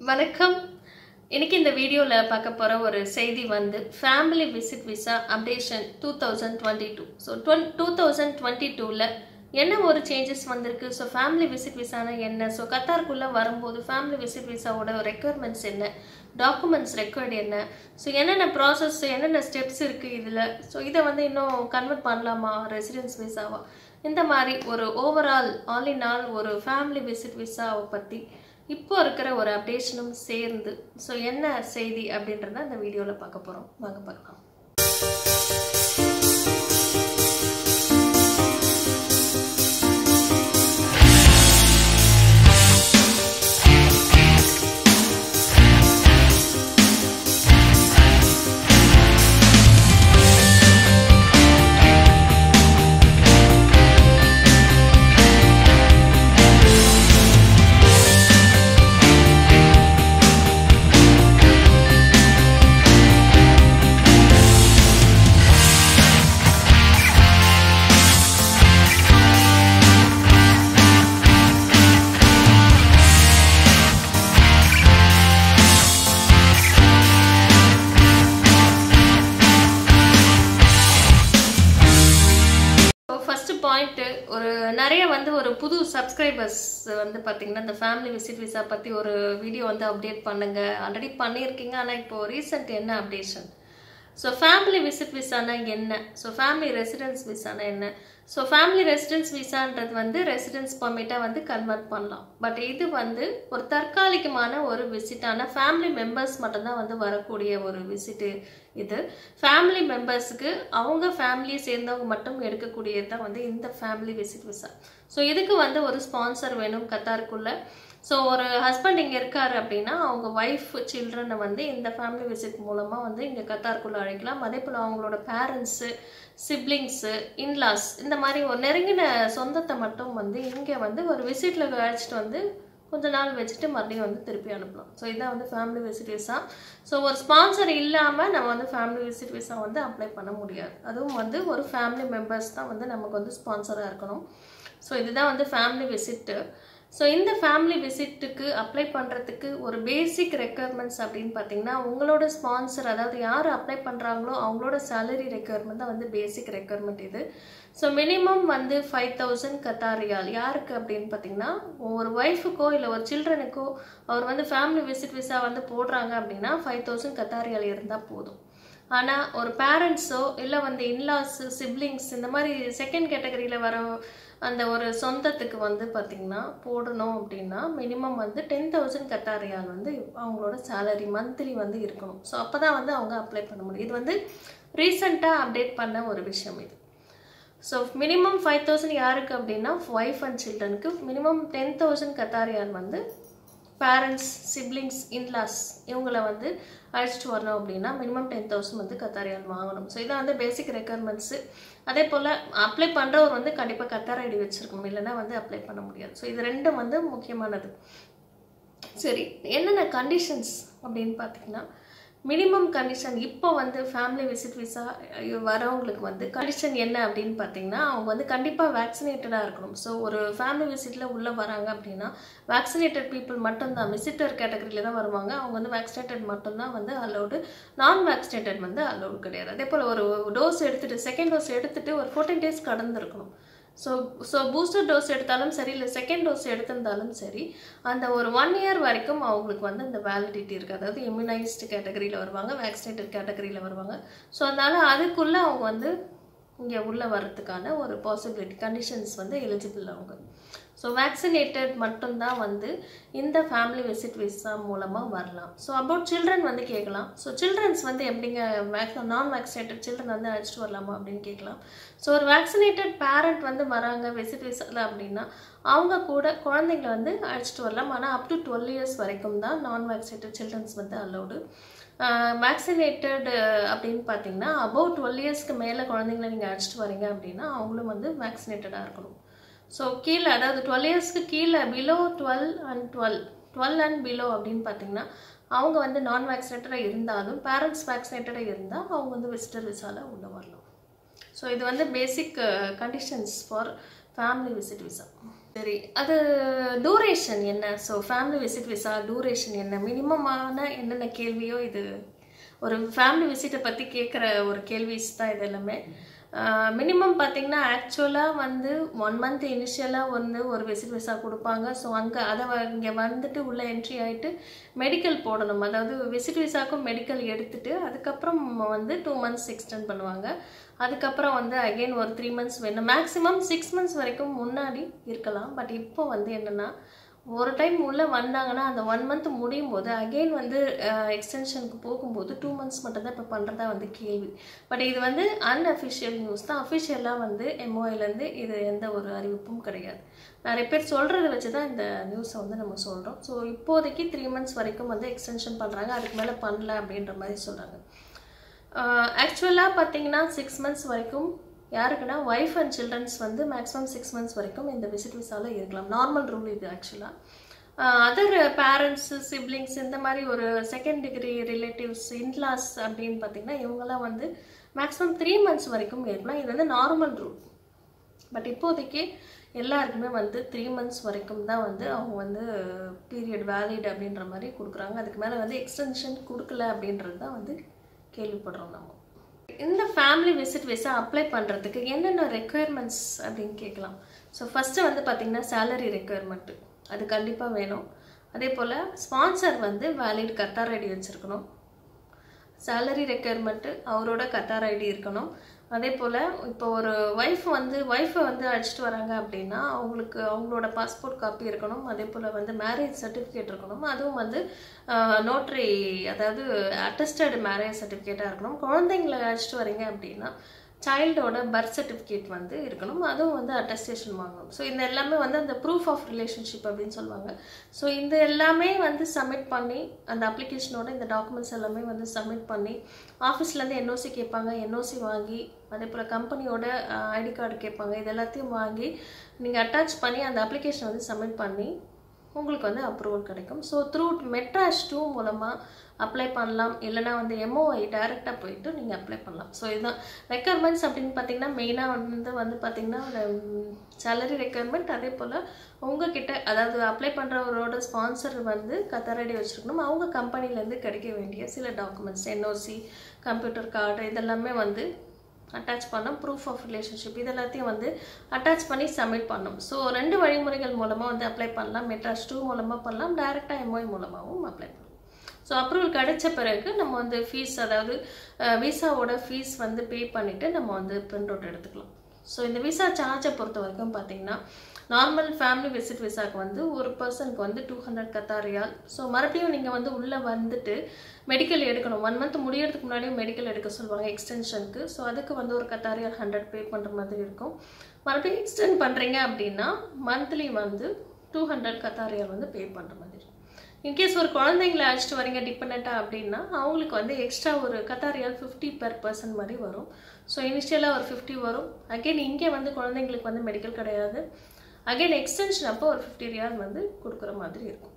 வணக்கம் இன்னைக்கு இந்த வீடியோவில் பார்க்க போகிற ஒரு செய்தி வந்து family visit visa updation two thousand twenty two so twenty two thousand twenty டூவில் என்ன ஒரு சேஞ்சஸ் வந்திருக்கு ஸோ ஃபேமிலி விசிட் விசானா என்ன ஸோ கத்தாருக்குள்ளே வரும்போது ஃபேமிலி விசிட் விசாவோட ரெக்குயர்மெண்ட்ஸ் என்ன டாக்குமெண்ட்ஸ் ரெக்கார்டு என்ன ஸோ என்னென்ன ப்ராசஸ் என்னென்ன ஸ்டெப்ஸ் இருக்குது இதில் ஸோ இதை வந்து இன்னும் கன்வெர்ட் பண்ணலாமா ரெசிடென்ஸ் விசாவா இந்த மாதிரி ஒரு ஓவரால் ஆல் இன் ஆல் ஒரு ஃபேமிலி விசிட் விசாவை பற்றி இப்போ இருக்கிற ஒரு அப்டேஷனும் சேர்ந்து ஸோ என்ன செய்தி அப்படின்றத அந்த வீடியோவில் பார்க்க போகிறோம் வாங்க பார்க்கலாம் ஃபர்ஸ்ட் பாயிண்ட் ஒரு நிறைய வந்து ஒரு புது சப்ஸ்கிரைபர்ஸ் வந்து பார்த்தீங்கன்னா இந்த ஃபேமிலி விசிட் விசா பற்றி ஒரு வீடியோ வந்து அப்டேட் பண்ணுங்க ஆல்ரெடி பண்ணியிருக்கீங்க ஆனால் இப்போ ரீசெண்ட் என்ன அப்டேஷன் ஸோ ஃபேமிலி விசிட் விசானா என்ன ஸோ ஃபேமிலி ரெசிடென்ஸ் விசானா என்ன ஸோ ஃபேமிலி ரெசிடென்ஸ் விசான்றது வந்து ரெசிடென்ஸ் பர்மிட்டாக வந்து கன்வெர்ட் பண்ணலாம் பட் இது வந்து ஒரு தற்காலிகமான ஒரு விசிட்டான ஃபேமிலி மெம்பர்ஸ் மட்டும்தான் வந்து வரக்கூடிய ஒரு விசிட்டு இது ஃபேமிலி மெம்பர்ஸுக்கு அவங்க ஃபேமிலியை சேர்ந்தவங்க மட்டும் எடுக்கக்கூடியது தான் வந்து இந்த ஃபேமிலி விசிட் விசா ஸோ இதுக்கு வந்து ஒரு ஸ்பான்சர் வேணும் கத்தாருக்குள்ள ஸோ ஒரு ஹஸ்பண்ட் இங்கே இருக்காரு அப்படின்னா அவங்க ஒய்ஃப் சில்ட்ரனை வந்து இந்த ஃபேமிலி விசிட் மூலமாக வந்து இங்கே கத்தாருக்குள்ளே அழைக்கலாம் அதே போல் அவங்களோட பேரண்ட்ஸு சிப்ளிங்ஸு இன்லாஸ் இந்த மாதிரி ஒரு நெருங்கின சொந்தத்தை மட்டும் வந்து இங்கே வந்து ஒரு விசிட்டில் அழைச்சிட்டு வந்து கொஞ்ச நாள் வச்சுட்டு மறுபடியும் வந்து திருப்பி அனுப்பலாம் ஸோ இதான் வந்து ஃபேமிலி விசிட் விசா ஸோ ஒரு ஸ்பான்சர் இல்லாமல் நம்ம வந்து ஃபேமிலி விசிட் விசா வந்து அப்ளை பண்ண முடியாது அதுவும் வந்து ஒரு ஃபேமிலி மெம்பர்ஸ் தான் வந்து நமக்கு வந்து ஸ்பான்சராக இருக்கணும் ஸோ இதுதான் வந்து ஃபேமிலி விசிட்டு ஸோ இந்த ஃபேமிலி விசிட்டுக்கு அப்ளை பண்ணுறதுக்கு ஒரு பேசிக் ரெக்குயர்மெண்ட்ஸ் அப்படின்னு பார்த்தீங்கன்னா உங்களோட ஸ்பான்சர் அதாவது யார் அப்ளை பண்ணுறாங்களோ அவங்களோட சேலரி ரெக்குயர்மெண்ட் தான் வந்து பேசிக் ரெக்குயர்மெண்ட் இது ஸோ மினிமம் வந்து ஃபைவ் தௌசண்ட் கத்தாரியால் யாருக்கு அப்படின்னு பார்த்தீங்கன்னா ஒரு ஒய்ஃபுக்கோ இல்லை ஒரு சில்ட்ரனுக்கோ அவர் வந்து ஃபேமிலி விசிட் விசா வந்து போடுறாங்க அப்படின்னா ஃபைவ் தௌசண்ட் கத்தாரியால் இருந்தால் போதும் ஆனால் ஒரு பேரண்ட்ஸோ இல்லை வந்து இன்லாஸ் சிப்ளிங்ஸ் இந்த மாதிரி செகண்ட் கேட்டகரியில் வர அந்த ஒரு சொந்தத்துக்கு வந்து பார்த்திங்கன்னா போடணும் அப்படின்னா மினிமம் வந்து டென் தௌசண்ட் கத்தாரியால் வந்து அவங்களோட சேலரி மந்த்லி வந்து இருக்கணும் ஸோ அப்போ தான் வந்து அவங்க அப்ளை பண்ண முடியும் இது வந்து ரீசண்டாக அப்டேட் பண்ண ஒரு விஷயம் இது ஸோ மினிமம் ஃபைவ் தௌசண்ட் யாருக்கு அப்படின்னா ஒய்ஃப் அண்ட் சில்ட்ரனுக்கு மினிமம் டென் தௌசண்ட் கத்தாரியால் வந்து பேரண்ட்ஸ் சிப்ளிங்ஸ் இன்லாஸ் இவங்கள வந்து அழைச்சிட்டு வரணும் அப்படின்னா மினிமம் டென் தௌசண்ட் வந்து கத்தாரியால் வாங்கணும் ஸோ இதான் வந்து பேசிக் ரெக்குயர்மெண்ட்ஸு அதே போல் அப்ளை பண்ணுறவர் வந்து கண்டிப்பாக கத்தார் ஐடி வச்சுருக்கணும் இல்லைன்னா வந்து அப்ளை பண்ண முடியாது ஸோ இது ரெண்டும் வந்து முக்கியமானது சரி என்னென்ன கண்டிஷன்ஸ் அப்படின்னு பார்த்தீங்கன்னா மினிமம் கண்டிஷன் இப்போ வந்து ஃபேமிலி விசிட் விசா வரவங்களுக்கு வந்து கண்டிஷன் என்ன அப்படின்னு பார்த்தீங்கன்னா அவங்க வந்து கண்டிப்பாக வேக்சினேட்டடாக இருக்கணும் ஸோ ஒரு ஃபேமிலி விசிட்டில் உள்ளே வராங்க அப்படின்னா வேக்சினேட்டட் பீப்புள் மட்டும்தான் விசிட்டர் கேட்டகரியில் தான் வருவாங்க அவங்க வந்து வேக்சினேட்டட் மட்டும்தான் வந்து அலௌடு நான் வேக்சினேட்டட் வந்து அலௌடு கிடையாது அதே போல் ஒரு டோஸ் எடுத்துகிட்டு செகண்ட் டோஸ் எடுத்துகிட்டு ஒரு ஃபோர்டீன் டேஸ் கடந்திருக்கணும் ஸோ ஸோ பூஸ்டர் டோஸ் எடுத்தாலும் சரி இல்லை செகண்ட் டோஸ் எடுத்திருந்தாலும் சரி அந்த ஒரு ஒன் இயர் வரைக்கும் அவங்களுக்கு வந்து அந்த வேலிடிட்டி இருக்குது அதாவது இம்யூனைஸ்டு கேட்டகரியில் வருவாங்க வேக்சினேட்டட் கேட்டகரியில் வருவாங்க ஸோ அதனால் அதுக்குள்ளே அவங்க வந்து இங்கே உள்ளே வர்றதுக்கான ஒரு பாசிபிலிட்டி கண்டிஷன்ஸ் வந்து எலிஜிபிள் அவங்க ஸோ வேக்சினேட்டட் மட்டும்தான் வந்து இந்த ஃபேமிலி விசிட் விசா மூலமாக வரலாம் ஸோ அபவுட் சில்ட்ரன் வந்து கேட்கலாம் ஸோ சில்ட்ரன்ஸ் வந்து எப்படிங்க வேக் நான் வேக்சினேட்டட் சில்ட்ரன் வந்து அழைச்சிட்டு வரலாமா அப்படின்னு கேட்கலாம் ஸோ ஒரு வேக்சினேட்டட் பேரண்ட் வந்து வராங்க விசிட் விசாவில் அப்படின்னா அவங்க கூட குழந்தைங்கள வந்து அழைச்சிட்டு வரலாம் ஆனால் அப் டு டுவெல் இயர்ஸ் வரைக்கும் தான் நான் வேக்சினேட்டட் சில்ட்ரன்ஸ் வந்து அலௌடு வேக்சினேட்டட் அப்படின்னு பார்த்தீங்கன்னா அபவ் டுவெல் இயர்ஸ்க்கு மேலே குழந்தைங்கள நீங்கள் அழைச்சிட்டு வரீங்க அப்படின்னா அவங்களும் வந்து வேக்சினேட்டடாக இருக்கணும் ஸோ கீழே அதாவது டுவெல் இயர்ஸ்க்கு கீழே below twelve and twelve twelve and below அப்படின்னு பார்த்தீங்கன்னா அவங்க வந்து நான் வேக்சினேட்டடாக இருந்தாலும் பேரண்ட்ஸ் வேக்சினேட்டடாக இருந்தால் அவங்க வந்து விசிட்டர் விசாவில் உள்ளே வரலாம் ஸோ இது வந்து basic conditions for family visit visa சரி அது டூரேஷன் என்ன so family visit visa duration என்ன மினிமமான என்னென்ன கேள்வியோ இது ஒரு ஃபேமிலி விசிட்டை பற்றி கேட்குற ஒரு கேள்விஸ் தான் இது எல்லாமே மினிமம் பார்த்தீங்கன்னா ஆக்சுவலாக வந்து ஒன் மந்த் இனிஷியலாக வந்து ஒரு விசிட் விசா கொடுப்பாங்க ஸோ அங்கே அதை இங்கே வந்துட்டு உள்ளே என்ட்ரி ஆகிட்டு மெடிக்கல் போடணும் அதாவது விசிட் விசாக்கும் மெடிக்கல் எடுத்துட்டு அதுக்கப்புறம் வந்து டூ மந்த்ஸ் எக்ஸ்டெண்ட் பண்ணுவாங்க அதுக்கப்புறம் வந்து அகெயின் ஒரு த்ரீ மந்த்ஸ் வேணும் மேக்ஸிமம் சிக்ஸ் மந்த்ஸ் வரைக்கும் முன்னாடி இருக்கலாம் பட் இப்போ வந்து என்னென்னா ஒரு டைம் உள்ளே வந்தாங்கன்னா அந்த ஒன் மந்த் முடியும் போது அகெயின் வந்து எக்ஸ்டென்ஷனுக்கு போகும்போது டூ மந்த்ஸ் மட்டும் தான் இப்போ பண்ணுறதா வந்து கேள்வி பட் இது வந்து அன்அஃபிஷியல் நியூஸ் தான் அஃபிஷியலாக வந்து எம்ஓஐலேருந்து இது எந்த ஒரு அறிவிப்பும் கிடையாது நிறைய பேர் சொல்கிறத வச்சு தான் இந்த நியூஸை வந்து நம்ம சொல்கிறோம் ஸோ இப்போதைக்கு த்ரீ மந்த்ஸ் வரைக்கும் வந்து எக்ஸ்டென்ஷன் பண்ணுறாங்க அதுக்கு மேலே பண்ணல அப்படின்ற மாதிரி சொல்கிறாங்க ஆக்சுவலாக பார்த்தீங்கன்னா சிக்ஸ் மந்த்ஸ் வரைக்கும் யாருக்குன்னா ஒய்ஃப் அண்ட் சில்ட்ரன்ஸ் வந்து மேக்ஸிமம் சிக்ஸ் மந்த்ஸ் வரைக்கும் இந்த விசிட் விசாவில் இருக்கலாம் நார்மல் ரூல் இது ஆக்சுவலாக அதர் பேரண்ட்ஸு சிப்ளிங்ஸ் இந்த மாதிரி ஒரு செகண்ட் டிகிரி ரிலேட்டிவ்ஸ் இன்லாஸ் அப்படின்னு பார்த்தீங்கன்னா இவங்கெல்லாம் வந்து மேக்ஸிமம் த்ரீ மந்த்ஸ் வரைக்கும் இருக்கலாம் இது வந்து நார்மல் ரூல் பட் இப்போதைக்கு எல்லாருக்குமே வந்து த்ரீ மந்த்ஸ் வரைக்கும் தான் வந்து அவங்க வந்து பீரியட் வேலிட் அப்படின்ற மாதிரி கொடுக்குறாங்க அதுக்கு மேலே வந்து எக்ஸ்டென்ஷன் கொடுக்கல அப்படின்றது தான் வந்து கேள்விப்படுறோம் நம்ம இந்த ஃபேமிலி விசிட் விசா அப்ளை பண்ணுறதுக்கு என்னென்ன ரெக்குயர்மெண்ட்ஸ் அப்படின்னு கேட்கலாம் ஸோ ஃபஸ்ட்டு வந்து பார்த்திங்கன்னா சேலரி ரெக்குயர்மெண்ட்டு அது கண்டிப்பாக வேணும் அதே போல் ஸ்பான்சர் வந்து வேலிட் கத்தார் ஐடி வச்சுருக்கணும் சேலரி ரெக்குயர்மெண்ட்டு அவரோட கத்தார் ஐடி இருக்கணும் அதே போல் இப்போ ஒரு ஒய்ஃப் வந்து ஒய்ஃபை வந்து அழைச்சிட்டு வராங்க அப்படின்னா அவங்களுக்கு அவங்களோட பாஸ்போர்ட் காப்பி இருக்கணும் அதே போல் வந்து மேரேஜ் சர்டிஃபிகேட் இருக்கணும் அதுவும் வந்து நோட்ரி அதாவது அட்டஸ்டட் மேரேஜ் சர்டிஃபிகேட்டாக இருக்கணும் குழந்தைங்களை அழைச்சிட்டு வரீங்க அப்படின்னா சைல்டோட பர்த் சர்டிஃபிகேட் வந்து இருக்கணும் அதுவும் வந்து அட்டஸ்டேஷன் வாங்கணும் ஸோ இந்த எல்லாமே வந்து அந்த ப்ரூஃப் ஆஃப் ரிலேஷன்ஷிப் அப்படின்னு சொல்லுவாங்க ஸோ இந்த எல்லாமே வந்து சப்மிட் பண்ணி அந்த அப்ளிகேஷனோட இந்த டாக்குமெண்ட்ஸ் எல்லாமே வந்து சப்மிட் பண்ணி ஆஃபீஸ்லேருந்து என்ஓசி கேட்பாங்க என்ஓசி வாங்கி அதே போல் கம்பெனியோட ஐடி கார்டு கேட்பாங்க இது எல்லாத்தையும் வாங்கி நீங்கள் அட்டாச் பண்ணி அந்த அப்ளிகேஷன் வந்து சப்மிட் பண்ணி உங்களுக்கு வந்து அப்ரூவல் கிடைக்கும் ஸோ த்ரூ மெட்ராஸ் டூ மூலமாக அப்ளை பண்ணலாம் இல்லைனா வந்து எம்ஓஐ டைரெக்டாக போயிட்டு நீங்கள் அப்ளை பண்ணலாம் ஸோ இதுதான் ரெக்குயர்மெண்ட்ஸ் அப்படின்னு பார்த்தீங்கன்னா மெயினாக வந்து வந்து பார்த்தீங்கன்னா சேலரி ரெக்குயர்மெண்ட் அதே போல் உங்ககிட்ட அதாவது அப்ளை பண்ணுறவரோட ஸ்பான்சர் வந்து கத்தரடி வச்சுருக்கணும் அவங்க கம்பெனிலேருந்து கிடைக்க வேண்டிய சில டாக்குமெண்ட்ஸ் என்ஓசி கம்ப்யூட்டர் கார்டு இதெல்லாமே வந்து அட்டாச் பண்ணோம் ப்ரூஃப் ஆஃப் ரிலேஷன்ஷிப் இது எல்லாத்தையும் வந்து அட்டாச் பண்ணி சப்மிட் பண்ணோம் ஸோ ரெண்டு வழிமுறைகள் மூலமாக வந்து அப்ளை பண்ணலாம் மெட்ராஸ் டூ மூலமாக பண்ணலாம் டைரெக்டாக எம்ஒய் மூலமாகவும் அப்ளை பண்ணலாம் ஸோ அப்ரூவல் கிடைச்ச பிறகு நம்ம வந்து ஃபீஸ் அதாவது விசாவோட ஃபீஸ் வந்து பே பண்ணிவிட்டு நம்ம வந்து பிரிண்ட் அவுட் எடுத்துக்கலாம் ஸோ இந்த விசா சார்ஜை பொறுத்த வரைக்கும் பார்த்தீங்கன்னா நார்மல் ஃபேமிலி விசிட் விசாக்கு வந்து ஒரு பர்சனுக்கு வந்து டூ ஹண்ட்ரட் கத்தாரியால் ஸோ மறுபடியும் நீங்கள் வந்து உள்ளே வந்துட்டு மெடிக்கல் எடுக்கணும் ஒன் மந்த் முடியறதுக்கு முன்னாடியும் மெடிக்கல் எடுக்க சொல்லுவாங்க எக்ஸ்டென்ஷனுக்கு ஸோ அதுக்கு வந்து ஒரு கத்தாரியால் ஹண்ட்ரட் பே பண்ணுற மாதிரி இருக்கும் மறுபடியும் எக்ஸ்டெண்ட் பண்ணுறீங்க அப்படின்னா மந்த்லி வந்து டூ ஹண்ட்ரட் கத்தாரியால் வந்து பே பண்ணுற மாதிரி இருக்கும் இன்கேஸ் ஒரு குழந்தைங்களை அழைச்சிட்டு வரீங்க டிபெண்ட்டாக அப்படின்னா அவங்களுக்கு வந்து எக்ஸ்ட்ரா ஒரு கத்தாரியால் ஃபிஃப்டி பெர் பர்சன்ட் மாதிரி வரும் ஸோ இனிஷியலாக ஒரு ஃபிஃப்டி வரும் அகெயின் இங்கே வந்து குழந்தைங்களுக்கு வந்து மெடிக்கல் கிடையாது அகைன் எக்ஸ்டென்ஷன் அப்போ ஒரு ஃபிஃப்டி ரியால் வந்து கொடுக்குற மாதிரி இருக்கும்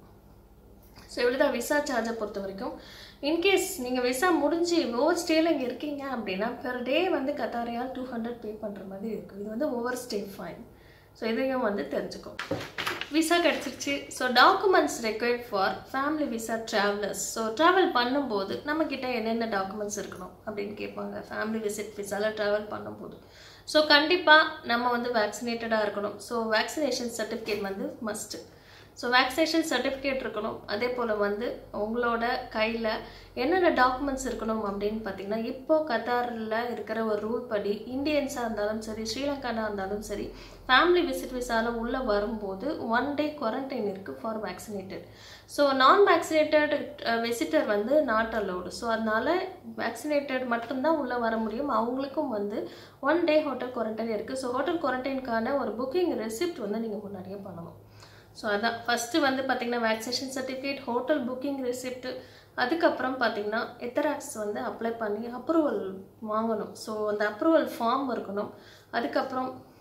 ஸோ இவ்வளோ தான் விசா சார்ஜை பொறுத்த வரைக்கும் இன்கேஸ் நீங்கள் விசா முடிஞ்சு ஓவர் ஸ்டேல இங்கே இருக்கீங்க அப்படின்னா பெர் டே வந்து கத்தாரியால் டூ ஹண்ட்ரட் பே பண்ணுற மாதிரி இருக்கும் இது வந்து ஓவர் ஸ்டே ஃபைன் ஸோ இதையும் வந்து தெரிஞ்சுக்கும் விசா கிடச்சிருச்சு so documents required for family visa travellers so travel பண்ணும்போது நம்மக்கிட்ட என்னென்ன டாக்குமெண்ட்ஸ் இருக்கணும் அப்படின்னு கேட்பாங்க ஃபேமிலி விசிட் விசாவில் ட்ராவல் பண்ணும்போது ஸோ கண்டிப்பாக நம்ம வந்து வேக்சினேட்டடாக இருக்கணும் ஸோ வேக்சினேஷன் சர்டிஃபிகேட் வந்து மஸ்ட்டு ஸோ வேக்சினேஷன் சர்டிஃபிகேட் இருக்கணும் அதே போல் வந்து உங்களோட கையில் என்னென்ன டாக்குமெண்ட்ஸ் இருக்கணும் அப்படின்னு பார்த்தீங்கன்னா இப்போ கத்தாரில் இருக்கிற ஒரு ரூல் படி இந்தியன்ஸாக இருந்தாலும் சரி ஸ்ரீலங்கானாக இருந்தாலும் சரி ஃபேமிலி விசிட் விசாவில் உள்ளே வரும்போது ஒன் டே குவாரண்டைன் இருக்குது for vaccinated so non vaccinated visitor வந்து நாட் அலௌடு ஸோ அதனால் வேக்சினேட்டட் மட்டும்தான் உள்ளே வர முடியும் அவங்களுக்கும் வந்து ஒன் டே ஹோட்டல் குவாரண்டைன் இருக்குது ஸோ ஹோட்டல் குவாரண்டைனுக்கான ஒரு புக்கிங் ரெசிப்ட் வந்து நீங்கள் முன்னாடியே பண்ணணும் ஸோ அதான் ஃபஸ்ட்டு வந்து பார்த்திங்கன்னா vaccination certificate hotel booking receipt அதுக்கப்புறம் பார்த்திங்கன்னா எத்தராக்ஸ் வந்து அப்ளை பண்ணி அப்ரூவல் வாங்கணும் ஸோ அந்த அப்ரூவல் ஃபார்ம் இருக்கணும் அதுக்கப்புறம்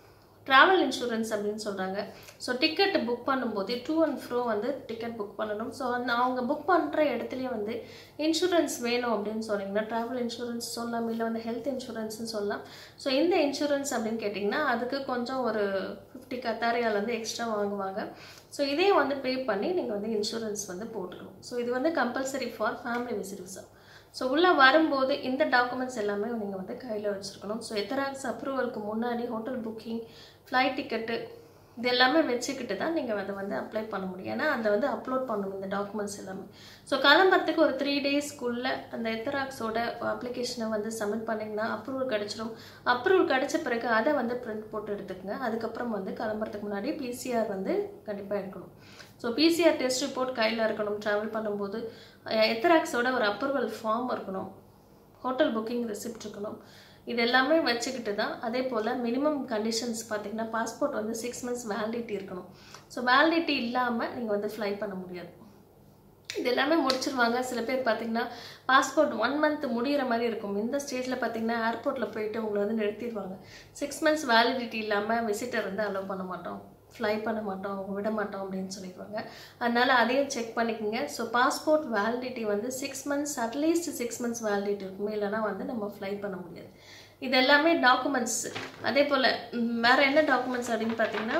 ட்ராவல் இன்சூரன்ஸ் அப்படின்னு சொல்கிறாங்க ஸோ டிக்கெட் புக் பண்ணும்போது டூ அண்ட் ஃப்ரோ வந்து டிக்கெட் புக் பண்ணணும் ஸோ அந்த அவங்க புக் பண்ணுற இடத்துலயே வந்து இன்சூரன்ஸ் வேணும் அப்படின்னு சொன்னீங்கன்னா ட்ராவல் இன்சூரன்ஸ் சொல்லலாம் இல்லை வந்து ஹெல்த் இன்சூரன்ஸ்னு சொல்லலாம் ஸோ இந்த இன்சூரன்ஸ் அப்படின்னு கேட்டிங்கன்னா அதுக்கு கொஞ்சம் ஒரு ஃபிஃப்டி கத்தாரியால் வந்து எக்ஸ்ட்ரா வாங்குவாங்க ஸோ இதே வந்து பே பண்ணி நீங்கள் வந்து இன்சூரன்ஸ் வந்து போட்டுக்கணும் ஸோ இது வந்து compulsory for family visit visa so உள்ளே வரும்போது இந்த டாக்குமெண்ட்ஸ் எல்லாமே நீங்கள் வந்து கையில் வச்சுருக்கணும் ஸோ எத்தராக்ஸ் அப்ரூவலுக்கு முன்னாடி ஹோட்டல் புக்கிங் ஃப்ளைட் டிக்கெட்டு இது எல்லாமே வச்சுக்கிட்டு தான் நீங்கள் அதை வந்து அப்ளை பண்ண முடியும் ஏன்னா அதை வந்து அப்லோட் பண்ணணும் இந்த டாக்குமெண்ட்ஸ் எல்லாமே ஸோ கிளம்புறதுக்கு ஒரு த்ரீ டேஸ்க்குள்ளே அந்த எத்தராக்ஸோட அப்ளிகேஷனை வந்து சப்மிட் பண்ணிங்கன்னா அப்ரூவல் கிடச்சிரும் அப்ரூவல் கிடச்ச பிறகு அதை வந்து பிரிண்ட் போட்டு எடுத்துக்கங்க அதுக்கப்புறம் வந்து கிளம்புறதுக்கு முன்னாடி பிசிஆர் வந்து கண்டிப்பாக எடுக்கணும் ஸோ பிசிஆர் டெஸ்ட் ரிப்போர்ட் கையில் இருக்கணும் ட்ராவல் பண்ணும்போது எத்தராக்ஸோட ஒரு அப்ரூவல் ஃபார்ம் இருக்கணும் ஹோட்டல் புக்கிங் ரெசிப்ட் இருக்கணும் இது எல்லாமே வச்சுக்கிட்டு தான் அதே போல் மினிமம் கண்டிஷன்ஸ் பார்த்தீங்கன்னா பாஸ்போர்ட் வந்து சிக்ஸ் மந்த்ஸ் வேலிடிட்டி இருக்கணும் ஸோ வேலிடிட்டி இல்லாமல் நீங்கள் வந்து ஃப்ளை பண்ண முடியாது இது எல்லாமே முடிச்சிருவாங்க சில பேர் பார்த்தீங்கன்னா பாஸ்போர்ட் ஒன் மந்த் முடிகிற மாதிரி இருக்கும் இந்த ஸ்டேஜில் பார்த்தீங்கன்னா ஏர்போர்ட்டில் போயிட்டு உங்களை வந்து நிறுத்திடுவாங்க சிக்ஸ் மந்த்ஸ் வேலிடிட்டி இல்லாமல் விசிட்டர் வந்து அலோவ் பண்ண மாட்டோம் ஃப்ளை பண்ண மாட்டோம் அவங்க விட மாட்டோம் அப்படின்னு சொல்லிடுவாங்க அதனால் அதையும் செக் பண்ணிக்கோங்க ஸோ பாஸ்போர்ட் வேலிடிட்டி வந்து six months at least six months validity இருக்குமே இல்லைனா வந்து நம்ம ஃப்ளை பண்ண முடியாது இது எல்லாமே டாக்குமெண்ட்ஸ் அதே போல் வேறு என்ன டாக்குமெண்ட்ஸ் அப்படின்னு பார்த்தீங்கன்னா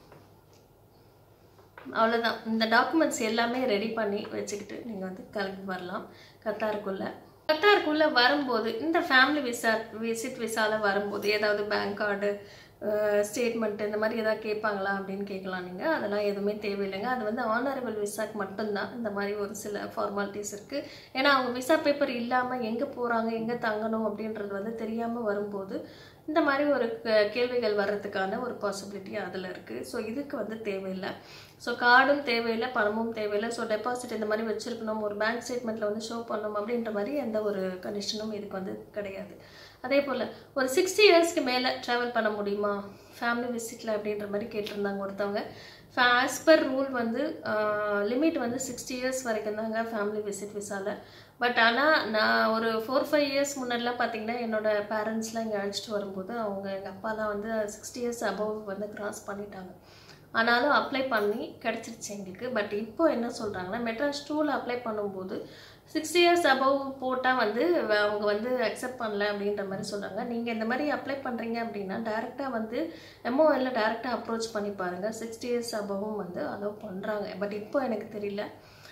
அவ்வளோதான் இந்த டாக்குமெண்ட்ஸ் எல்லாமே ரெடி பண்ணி வச்சுக்கிட்டு நீங்கள் வந்து கிளம்பி வரலாம் கத்தாருக்குள்ளே கத்தாருக்குள்ளே வரும்போது இந்த ஃபேமிலி விசா விசிட் விசாவில் வரும்போது ஏதாவது பேங்க் கார்டு ஸ்டேட்மெண்ட் இந்த மாதிரி ஏதாவது கேட்பாங்களா அப்படின்னு கேட்கலாம் நீங்கள் அதெல்லாம் எதுவுமே தேவையில்லைங்க அது வந்து ஆனரபிள் விசாக்கு மட்டும்தான் இந்த மாதிரி ஒரு சில ஃபார்மாலிட்டிஸ் இருக்குது ஏன்னா அவங்க விசா பேப்பர் இல்லாமல் எங்கே போகிறாங்க எங்கே தங்கணும் அப்படின்றது வந்து தெரியாமல் வரும்போது இந்த மாதிரி ஒரு க- கேள்விகள் வர்றதுக்கான ஒரு பாசிபிலிட்டி அதில் இருக்குது ஸோ இதுக்கு வந்து தேவையில்லை ஸோ கார்டும் தேவையில்லை பணமும் தேவையில்லை ஸோ டெபாசிட் இந்த மாதிரி வச்சுருக்கணும் ஒரு பேங்க் ஸ்டேட்மெண்ட்டில் வந்து ஷோ பண்ணணும் அப்படின்ற மாதிரி எந்த ஒரு கண்டிஷனும் இதுக்கு வந்து கிடையாது அதே போல் ஒரு சிக்ஸ்டி இயர்ஸ்க்கு மேலே ட்ராவல் பண்ண முடியுமா ஃபேமிலி விசிட்டில் அப்படின்ற மாதிரி கேட்டிருந்தாங்க ஒருத்தவங்க ஆஸ் பர் ரூல் வந்து லிமிட் வந்து சிக்ஸ்டி இயர்ஸ் வரைக்கும் தாங்க ஃபேமிலி விசிட் விசாவில் பட் ஆனால் நான் ஒரு ஃபோர் ஃபைவ் இயர்ஸ் முன்னாடிலாம் பார்த்தீங்கன்னா என்னோட பேரண்ட்ஸ்லாம் இங்கே அழைச்சிட்டு வரும்போது அவங்க எங்கள் அப்பாலாம் வந்து சிக்ஸ்டி இயர்ஸ் அபவ் வந்து கிராஸ் பண்ணிட்டாங்க ஆனாலும் அப்ளை பண்ணி கிடச்சிருச்சு எங்களுக்கு பட் இப்போ என்ன சொல்கிறாங்கன்னா மெட்ராஸ் டூவில் அப்ளை பண்ணும்போது சிக்ஸ்டி இயர்ஸ் அபவ் போட்டால் வந்து வ- அவங்க வந்து அக்செப்ட் பண்ணல அப்படின்ற மாதிரி சொல்கிறாங்க நீங்கள் இந்த மாதிரி அப்ளை பண்ணுறீங்க அப்படின்னா டேரெக்டாக வந்து எம்ஓஎல்ல டேரெக்டாக அப்ரோச் பண்ணி பாருங்கள் சிக்ஸ்டி இயர்ஸ் அபவும் வந்து அலோவ் பண்ணுறாங்க பட் இப்போ எனக்கு தெரியல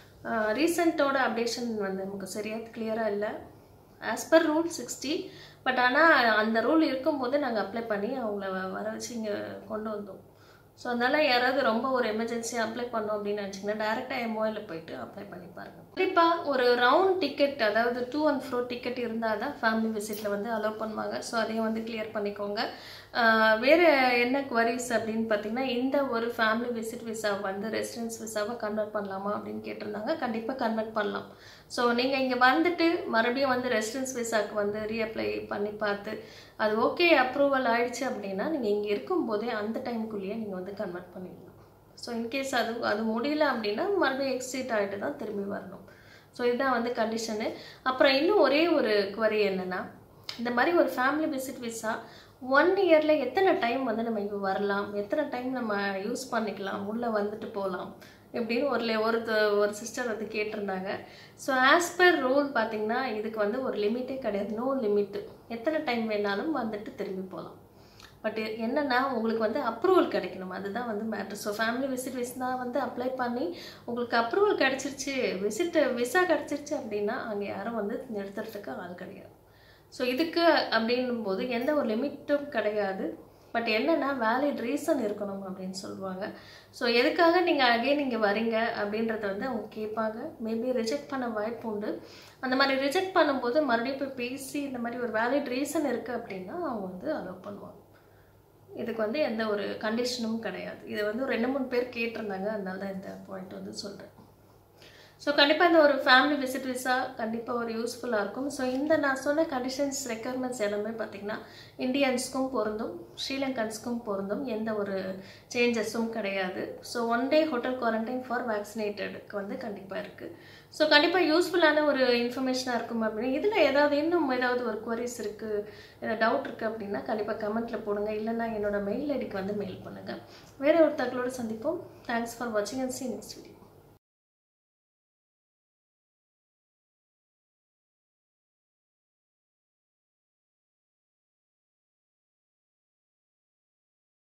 ரீசெண்டோட அப்டேஷன் வந்து நமக்கு சரியாக கிளியராக இல்லை as per rule sixty but ஆனால் அந்த ரூல் இருக்கும்போது நாங்கள் அப்ளை பண்ணி அவங்கள வ- வர வச்சு இங்கே கொண்டு வந்தோம் ஸோ அதனால் யாராவது ரொம்ப ஒரு எமர்ஜென்சி அப்ளை பண்ணோம் அப்படின்னு நினச்சிங்கன்னா டேரெக்டாக எம்ஓயில் போயிட்டு அப்ளை பண்ணி பாருங்கள் கண்டிப்பாக ஒரு ரவுண்ட் டிக்கெட் அதாவது டூ அண்ட் ஃப்ரோ டிக்கெட் இருந்தால் தான் ஃபேமிலி விசிட்டில் வந்து அலோவ் பண்ணுவாங்க ஸோ அதையும் வந்து கிளியர் பண்ணிக்கோங்க ஆஹ் வேற என்ன குவரிஸ் அப்படின்னு பார்த்தீங்கன்னா இந்த ஒரு ஃபேமிலி விசிட் விசா வந்து ரெசிடென்ஸ் விசாவை கன்வெர்ட் பண்ணலாமா அப்படின்னு கேட்டிருந்தாங்க கண்டிப்பாக கன்வெர்ட் பண்ணலாம் ஸோ நீங்கள் இங்கே வந்துட்டு மறுபடியும் வந்து ரெசிடென்ஸ் விசாக்கு வந்து ரீஅப்ளை பண்ணி பார்த்து அது ஓகே அப்ரூவல் ஆயிடுச்சு அப்படின்னா நீங்கள் இங்கே இருக்கும்போதே அந்த டைமுக்குள்ளேயே நீங்கள் வந்து கன்வெர்ட் பண்ணிடலாம் ஸோ இன்கேஸ் அது அது முடியல அப்படின்னா மறுபடியும் எக்ஸிட் ஆகிட்டு தான் திரும்பி வரணும் ஸோ இதுதான் வந்து கண்டிஷனு அப்புறம் இன்னும் ஒரே ஒரு குவரி என்னென்னா இந்த மாதிரி ஒரு ஃபேமிலி விசிட் விசா ஒன் இயரில் எத்தனை டைம் வந்து நம்ம இங்கே வரலாம் எத்தனை டைம் நம்ம யூஸ் பண்ணிக்கலாம் உள்ளே வந்துட்டு போகலாம் இப்படின்னு ஒரு le- ஒரு த- ஒரு சிஸ்டர் வந்து கேட்டிருந்தாங்க ஸோ ஆஸ் பர் ரூல் பார்த்தீங்கன்னா இதுக்கு வந்து ஒரு லிமிட்டே கிடையாது நோ லிமிட்டு எத்தனை டைம் வேணாலும் வந்துட்டு திரும்பி போகலாம் பட் என்னன்னா உங்களுக்கு வந்து அப்ரூவல் கிடைக்கணும் அதுதான் வந்து matter so family visit visa வந்து அப்ளை பண்ணி உங்களுக்கு அப்ரூவல் கிடச்சிருச்சு விசிட் விசா கிடச்சிருச்சு அப்படின்னா அங்கே யாரும் வந்து நிறுத்துறதுக்கு ஆள் கிடையாது ஸோ இதுக்கு அப்படின்னும் போது எந்த ஒரு லிமிட்டும் கிடையாது பட் என்னன்னா வேலிட் ரீசன் இருக்கணும் அப்படின்னு சொல்லுவாங்க ஸோ எதுக்காக நீங்கள் அகைன் இங்கே வரீங்க அப்படின்றத வந்து அவங்க கேட்பாங்க மேபி ரிஜெக்ட் பண்ண வாய்ப்பு உண்டு அந்த மாதிரி ரிஜெக்ட் பண்ணும்போது மறுபடியும் போய் பேசி இந்த மாதிரி ஒரு வேலிட் ரீசன் இருக்குது அப்படின்னா அவங்க வந்து அலோவ் பண்ணுவாங்க இதுக்கு வந்து எந்த ஒரு கண்டிஷனும் கிடையாது இதை வந்து ஒரு ரெண்டு மூணு பேர் கேட்டிருந்தாங்க அதனால தான் இந்த பாயிண்ட் வந்து சொல்கிறேன் ஸோ கண்டிப்பாக இந்த ஒரு ஃபேமிலி விசிட் விசா கண்டிப்பாக ஒரு யூஸ்ஃபுல்லாக இருக்கும் ஸோ இந்த நான் சொன்ன கண்டிஷன்ஸ் ரெக்குயர்மெண்ட்ஸ் எல்லாமே பார்த்தீங்கன்னா இந்தியன்ஸ்க்கும் பொருந்தும் ஸ்ரீலங்கன்ஸ்க்கும் பொருந்தும் எந்த ஒரு சேஞ்சஸும் கிடையாது so one day hotel quarantine for வேக்சினேட்டடுக்கு வந்து கண்டிப்பாக இருக்குது ஸோ கண்டிப்பாக யூஸ்ஃபுல்லான ஒரு இன்ஃபர்மேஷனாக இருக்கும் அப்படின்னு இதில் ஏதாவது இன்னும் ஏதாவது ஒரு குவரிஸ் இருக்குது ஏதாவது டவுட் இருக்குது அப்படின்னா கண்டிப்பாக கமெண்ட்டில் போடுங்க இல்லைன்னா என்னோட மெயில் ஐடிக்கு வந்து மெயில் பண்ணுங்கள் வேறு ஒரு தகவலோடு சந்திப்போம் தேங்க்ஸ் ஃபார் வாட்சிங் அண்ட் சி நெக்ஸ்ட் வீடியோ